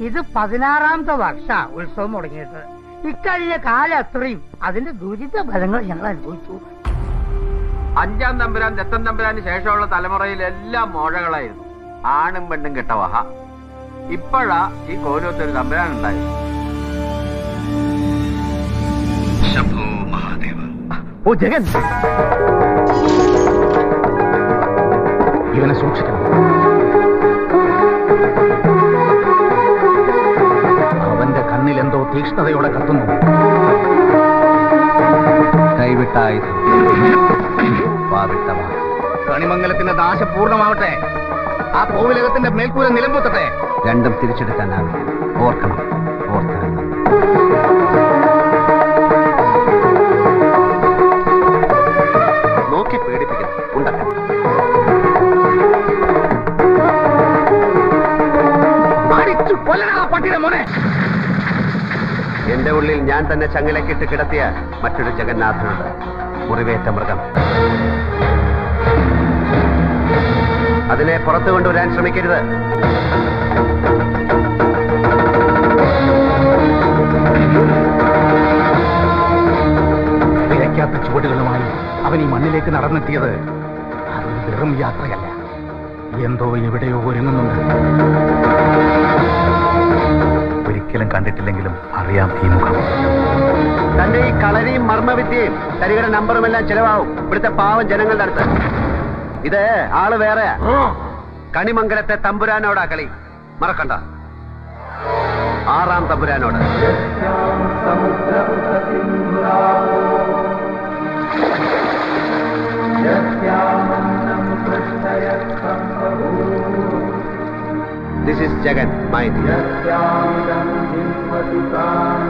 ഇത് പതിനാറാമത്തെ വർഷ ഉത്സവം തുടങ്ങിയിട്ട് ഇക്കഴിഞ്ഞ കാലം അത്രയും അതിന്റെ ദുരിത ഫലങ്ങൾ ഞങ്ങൾ അനുഭവിച്ചു അഞ്ചാം തമ്പുരാൻ ദത്തൻ തമ്പുരാന് ശേഷമുള്ള തലമുറയിൽ എല്ലാം മോഴകളായിരുന്നു ആണും പെണ്ണും കെട്ടവഹ ഇപ്പോഴാ ഈ കോലത്തൊരു തമ്പുരാൻ ഉണ്ടായത് ശംഭോ മഹാദേവ ഓ ജഗൻ ഇവനെ സൂക്ഷിക്കണം അവന്റെ കണ്ണിൽ എന്തോ തീക്ഷ്ണതയോടെ കത്തുന്നു കൈവിട്ടായുധം വാവിട്ടവ കണിമംഗലത്തിന്റെ നാശ പൂർണ്ണമാവട്ടെ ആ കോവിലകത്തിന്റെ മേൽക്കൂര നിലമ്പൂത്തട്ടെ രണ്ടും തിരിച്ചെടുക്കാനാവില്ല ഓർക്കണം ഓർത്താൽ നന്ന്. നോക്കി പേടിപ്പിക്കണം ഉണ്ടാക്കാൻ അടിച്ചു കൊല്ലണ പട്ടിയുടെ മോനെ എന്റെ ഉള്ളിൽ ഞാൻ തന്നെ ചങ്ങലക്കിട്ട് കിടത്തിയ മറ്റൊരു ജഗന്നാഥനുണ്ട് മുറിവേറ്റ മൃഗം അതിനെ പുറത്തു കൊണ്ടുവരാൻ ശ്രമിക്കരുത് വിലയ്ക്കാത്ത ചുവടുകളുമായി അവൻ ഈ മണ്ണിലേക്ക് നടന്നെത്തിയത് അതൊരു വെറും യാത്രയല്ല എന്തോ എവിടെയോ ഒരുങ്ങുന്നുണ്ട് ഒരിക്കലും കണ്ടിട്ടില്ലെങ്കിലും അറിയാം ഈ മുഖം തന്റെ ഈ കളരിയും മർമ്മവിദ്യയും തരികട നമ്പറും എല്ലാം ചെലവാവും ഇവിടുത്തെ പാവം ജനങ്ങളുടെ അടുത്ത് ഇത് ആള് വേറെയാ കണിമംഗലത്തെ തമ്പുരാനോടാ കളി മറക്കണ്ട ആറാം തമ്പുരാനോട് ദിസ് ഇസ് ജഗൻ മൈ